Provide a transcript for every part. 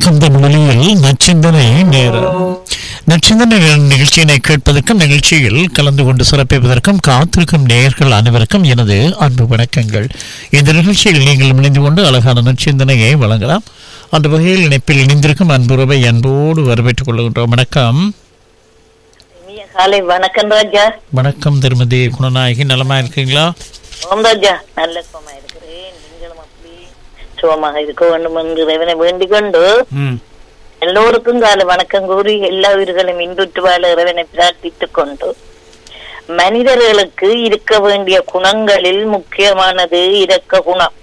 வணக்கம் தமிழில் நச்சிந்தனை நேரம் நச்சிந்தனை நிகழ்ச்சியினை கேட்பதற்கும் நிகழ்ச்சியில் கலந்து கொண்டு சிறப்பிப்பதற்கும் காத்திருக்கும் நேயர்கள் அனைவருக்கும் எனது அன்பு வணக்கங்கள் இந்த நிகழ்ச்சியில் நீங்கள் இணைந்து கொண்டு அழகான நச்சிந்தனையை வழங்கலாம் அந்த வகையில் இணைப்பில் இணைந்திருக்கும் அன்புறவை அன்போடு வரவேற்றுக் கொள்கின்றோம் வணக்கம் இனிய காலை வணக்கம் ராஜா வணக்கம் திருமதி குணநாயகி நலமா இருக்கீங்களா ஓம் ராஜா நல்ல சுகமா இருக்கிறேன் நீங்களும் அப்படி சுகமாக இருக்க வேண்டும் என்று இறைவனை வேண்டிக் கொண்டு ம் எல்லோருக்கும் காலை வணக்கம் கூறி எல்லா உயிர்களும் இன்புற்று வாழ இறைவனை பிரார்த்தித்துக் கொண்டு மனிதர்களுக்கு இருக்க வேண்டிய குணங்களில் முக்கியமானது இரக்க குணம்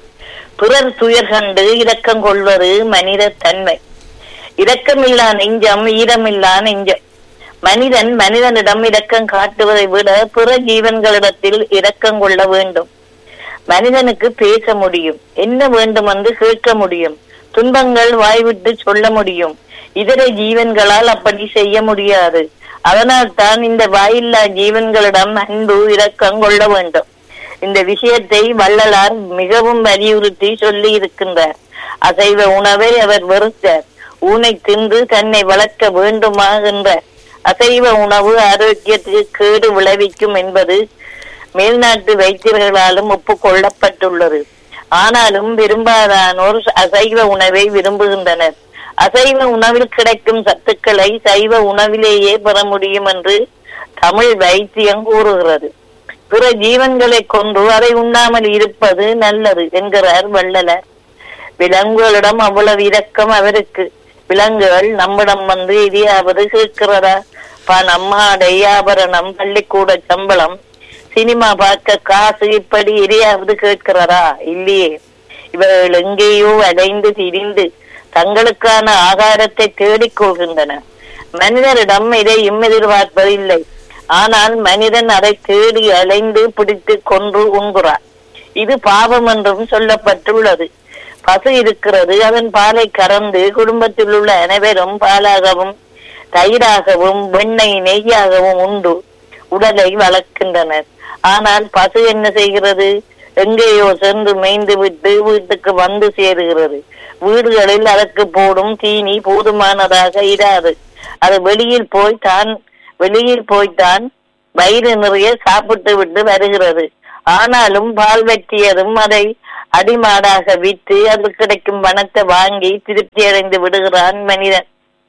பிறர் துயர் கண்டு இரக்கம் கொள்வது மனித தன்மை இரக்கமில்லா நெஞ்சம் ஈரமில்லா நெஞ்சம் மனிதன் மனிதனிடம் இரக்கம் காட்டுவதை விட பிற ஜீவன்களிடத்தில் இரக்கம் கொள்ள வேண்டும் மனிதனுக்கு பேச முடியும் என்ன வேண்டும் என்று கேட்க முடியும் துன்பங்கள் வாய்விட்டு சொல்ல முடியும் இதர ஜீவன்களால் அப்படி செய்ய முடியாது அதனால் தான் இந்த வாயில்லா ஜீவன்களிடம் அன்பு இரக்கம் கொள்ள வேண்டும் இந்த விஷயத்தை வள்ளலார் மிகவும் வலியுறுத்தி சொல்லி இருக்கின்றார் அசைவ உணவை அவர் வெறுத்தார் ஊனை தின்று தன்னை வளர்க்க வேண்டுமா என்றார் அசைவ உணவு ஆரோக்கியத்துக்கு கேடு விளைவிக்கும் என்பது மேல்நாட்டு வைத்தியர்களாலும் ஒப்புக்கொள்ளப்பட்டுள்ளது ஆனாலும் பெரும்பாலானோர் அசைவ உணவை விரும்புகின்றனர் அசைவ உணவில் கிடைக்கும் சத்துக்களை சைவ உணவிலேயே பெற முடியும் என்று தமிழ் வைத்தியம் கூறுகிறது பிற ஜீவன்களை கொன்று அதை உண்ணாமல் இருப்பது நல்லது என்கிறார் வள்ளலர் விலங்குகளிடம் அவ்வளவு இரக்கம் அவருக்கு விலங்குகள் நம்மிடம் வந்து எதையாவது கேட்கிறதா பணம் ஆடை ஆபரணம் பள்ளிக்கூட சம்பளம் சினிமா பார்க்க காசு இப்படி எதையாவது கேட்கிறதா இல்லையே இவர்கள் எங்கேயோ அடைந்து திரிந்து தங்களுக்கான ஆகாரத்தை தேடிக் கொள்கின்றன மனிதரிடம் இதையும் எதிர்பார்ப்பதில்லை ஆனால் மனிதன் அதை தேடி அலைந்து பிடித்து கொன்று உண்கிறான் இது பாவம் என்றும் சொல்லப்பட்டுள்ளது பசு இருக்கிறது அதன் பாலை கறந்து குடும்பத்தில் உள்ள அனைவரும் பாலாகவும் தயிராகவும் வெண்ணெய் நெய்யாகவும் உண்டு உடலை வளர்க்கின்றனர் ஆனால் பசு என்ன செய்கிறது எங்கேயோ சென்று மேய்ந்து விட்டு வீட்டுக்கு வந்து சேருகிறது வீடுகளில் அதற்கு போடும் தீனி போதுமானதாக இராது அது வெளியில் போய் தான் வெளியில் போய்த்தான் வயிறு நிறைய சாப்பிட்டு விட்டு வருகிறது ஆனாலும் பால் வெட்டியதும் அதை அடிமாடாக விற்று அது கிடைக்கும் பணத்தை வாங்கி திருப்தி அடைந்து விடுகிறான் மனிதன்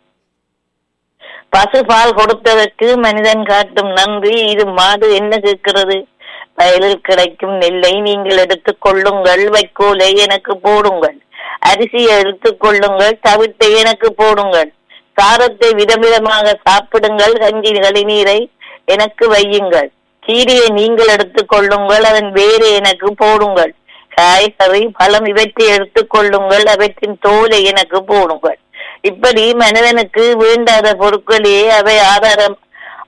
பசு பால் கொடுத்ததற்கு மனிதன் காட்டும் நன்றி இது மாடு என்ன கேட்கிறது வயலில் கிடைக்கும் நெல்லை நீங்கள் எடுத்துக் கொள்ளுங்கள் வைக்கோலை எனக்கு போடுங்கள் அரிசியை எடுத்துக் கொள்ளுங்கள் தவிட்டை எனக்கு போடுங்கள் சாரத்தை விதவிதமாக சாப்பிடுங்கள் கஞ்சி நீரை எனக்கு வையுங்கள் கீரையை நீங்கள் எடுத்துக் கொள்ளுங்கள் அதன் வேரை எனக்கு போடுங்கள் காய்கறி பழம் இவற்றை எடுத்துக் கொள்ளுங்கள் அவற்றின் தோலை எனக்கு போடுங்கள் இப்படி மனிதனுக்கு வேண்டாத பொருட்களையே அவை ஆதாரம்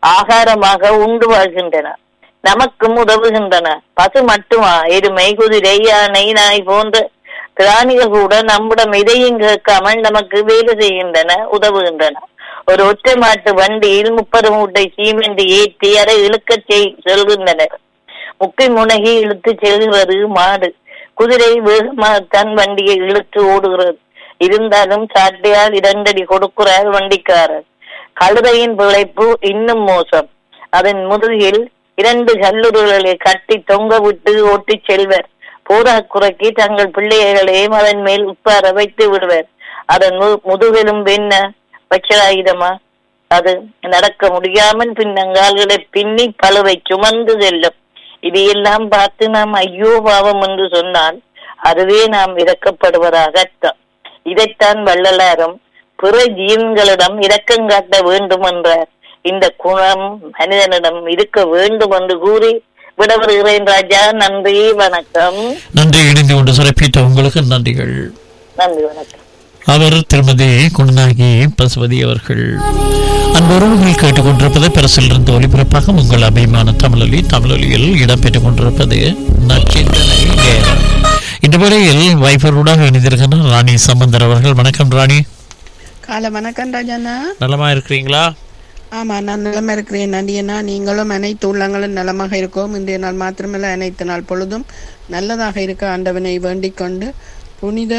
ஆகாரமாக உண்டு வாழ்கின்றன நமக்கும் உதவுகின்றன பசு மட்டுமா எருமை குதிரை யானை நாய் போன்ற பிராணிகள் கூட நம்மிடம் இதையும் கேட்காமல் நமக்கு வேலை செய்கின்றன உதவுகின்றன ஒரு ஒற்றை மாட்டு வண்டியில் முப்பது மூட்டை சீமெண்ட் ஏற்றி அதை இழுக்க செல்கின்றனர் முக்கை முனகி இழுத்து செல்கிறது மாடு குதிரை வேகமாக தன் வண்டியை இழுத்து ஓடுகிறது இருந்தாலும் சாட்டையால் இரண்டடி கொடுக்கிறார் வண்டிக்காரர் கழுதையின் பிழைப்பு இன்னும் மோசம் அதன் முதுகில் இரண்டு கல்லுறுகளை கட்டி தொங்க விட்டு ஓட்டிச் செல்வர் போதாக்குறைக்கு தங்கள் பிள்ளைகளையும் அதன் மேல் உட்கார வைத்து விடுவர் அதன் முதுகெலும் என்ன வச்சராயுதமா அது நடக்க முடியாமல் பின்னங்கால்களை பின்னி பழுவை சுமந்து செல்லும் இதையெல்லாம் பார்த்து நாம் ஐயோ பாவம் என்று சொன்னால் அதுவே நாம் இறக்கப்படுவதாக அர்த்தம் இதைத்தான் வள்ளலாரும் பிற ஜீவன்களிடம் இரக்கம் காட்ட வேண்டும் என்றார் இந்த குணம் மனிதனிடம் இருக்க வேண்டும் என்று கூறி விடவருகிறேன் ராஜா நன்றி வணக்கம் நன்றி இணைந்து கொண்டு சிறப்பித்த உங்களுக்கு நன்றிகள் நன்றி வணக்கம் அவர் திருமதி குணநாயகி பசுபதி அவர்கள் அன்புறவுகள் கேட்டுக்கொண்டிருப்பது பிரசிலிருந்து ஒலிபரப்பாக உங்கள் அபிமான தமிழொலி தமிழொலியில் இடம்பெற்றுக் கொண்டிருப்பது நச்சிந்தனை நேரம் இந்த வேளையில் வைஃபருடாக இணைந்திருக்கின்ற ராணி சம்பந்தர் அவர்கள் வணக்கம் ராணி காலை வணக்கம் ராஜாண்ணா நலமா இருக்கிறீங்களா ஆமா நான் நலமா இருக்கிறேன் நண்டியண்ணா நீங்களும் அனைத்து உள்ளங்களும் நலமாக இருக்கோம் இன்றைய நாள் மாத்திரமல்ல அனைத்து நாள் பொழுதும் நல்லதாக இருக்க ஆண்டவனை வேண்டிக் கொண்டு புனித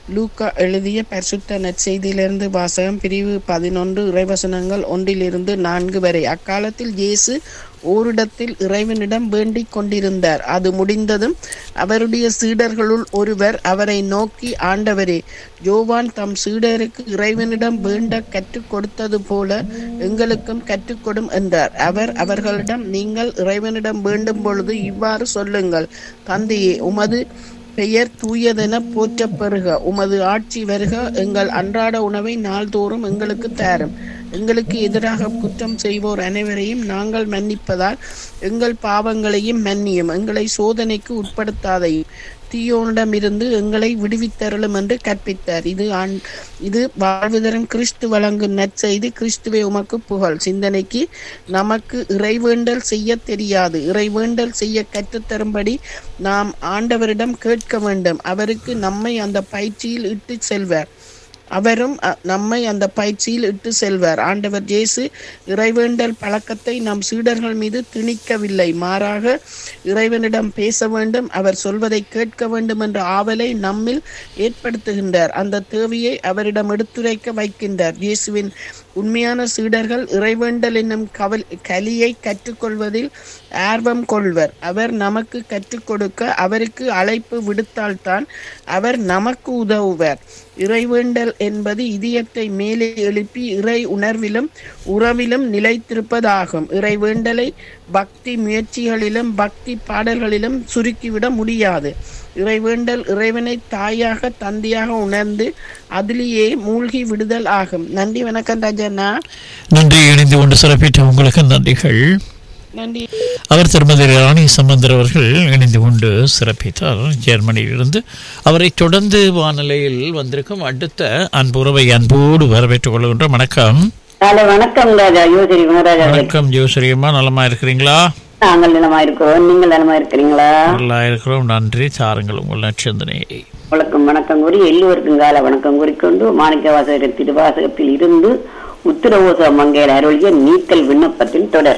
லூக்கா எழுதிய பரிசுத்த நற்செய்தியிலிருந்து வாசகம் பிரிவு பதினொன்று இறைவசனங்கள் ஒன்றிலிருந்து நான்கு வரை அக்காலத்தில் இயேசு ஓரிடத்தில் இறைவனிடம் வேண்டிக் கொண்டிருந்தார் அது முடிந்ததும் அவருடைய சீடர்களுள் ஒருவர் அவரை நோக்கி ஆண்டவரே யோவான் தம் சீடருக்கு இறைவனிடம் வேண்ட கற்றுக் கொடுத்தது போல எங்களுக்கும் கற்றுக்கொடும் என்றார் அவர் அவர்களிடம் நீங்கள் இறைவனிடம் வேண்டும் பொழுது இவ்வாறு சொல்லுங்கள் தந்தையே உமது பெயர் தூயதென போற்றப் பெறுக உமது ஆட்சி வருக எங்கள் அன்றாட உணவை நாள்தோறும் எங்களுக்கு தாரும் எங்களுக்கு எதிராக குற்றம் செய்வோர் அனைவரையும் நாங்கள் மன்னிப்பதால் எங்கள் பாவங்களையும் மன்னியும் எங்களை சோதனைக்கு உட்படுத்தாதையும் தீயோனிடமிருந்து எங்களை விடுவித்தருளும் என்று கற்பித்தார் இது ஆண் இது வாழ்வு தரும் கிறிஸ்து வழங்கும் நற்செய்தி கிறிஸ்துவை உமக்கு புகழ் சிந்தனைக்கு நமக்கு இறைவேண்டல் செய்ய தெரியாது இறைவேண்டல் செய்ய கற்றுத்தரும்படி நாம் ஆண்டவரிடம் கேட்க வேண்டும் அவருக்கு நம்மை அந்த பயிற்சியில் இட்டு செல்வார் அவரும் அ, நம்மை அந்த பயிற்சியில் இட்டு செல்வார் ஆண்டவர் இயேசு இறைவேண்டல் பழக்கத்தை நம் சீடர்கள் மீது திணிக்கவில்லை மாறாக இறைவனிடம் பேச வேண்டும் அவர் சொல்வதை கேட்க வேண்டும் என்ற ஆவலை நம்மில் ஏற்படுத்துகின்றார் அந்த தேவையை அவரிடம் எடுத்துரைக்க வைக்கின்றார் இயேசுவின் உண்மையான சீடர்கள் இறைவேண்டல் என்னும் கவல் கலியை கற்றுக்கொள்வதில் ஆர்வம் கொள்வர் அவர் நமக்கு கற்றுக் கொடுக்க அவருக்கு அழைப்பு விடுத்தால்தான் அவர் நமக்கு உதவுவார் இறைவேண்டல் என்பது இதயத்தை மேலே எழுப்பி இறை உணர்விலும் உறவிலும் நிலைத்திருப்பதாகும் இறைவேண்டலை பக்தி முயற்சிகளிலும் பக்தி பாடல்களிலும் சுருக்கிவிட முடியாது இறைவேண்டல் இறைவனை தாயாக தந்தையாக உணர்ந்து அதிலேயே மூழ்கி விடுதல் ஆகும் நன்றி வணக்கம் ராஜண்ணா நன்றி இணைந்து கொண்டு சிறப்பித்த உங்களுக்கு நன்றிகள் நன்றி அவர் திருமதி ராணி சம்பந்தர் அவர்கள் இணைந்து கொண்டு சிறப்பித்தார் ஜெர்மனியிலிருந்து அவரை தொடர்ந்து வானிலையில் வந்திருக்கும் அடுத்த அன்புறவை அன்போடு வரவேற்றுக் கொள்கின்றோம் வணக்கம் ஹலோ வணக்கம் ராஜா யோசரி குணராஜா அவர்களே. வணக்கம் ஜோசரியம்மா நலமா இருக்கிறீங்களா நாங்கள் நலமா இருக்கிறோம் நீங்கள் நலமா இருக்கிறீங்களா நல்லா இருக்கிறோம் நன்றி சாருங்கள் உங்கள் நட்சந்தனையை வணக்கம் வணக்கம் கூறி எல்லோருக்கும் கால வணக்கம் கூறிக்கொண்டு மாணிக்க வாசகர் திருவாசகத்தில் இருந்து உத்தரவோச மங்கையர் அருளிய நீத்தல் விண்ணப்பத்தின் தொடர்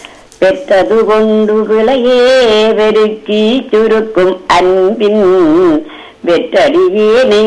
பெற்றது கொண்டு விளையே பெருக்கி சுருக்கும் அன்பின் வெற்றடியேனை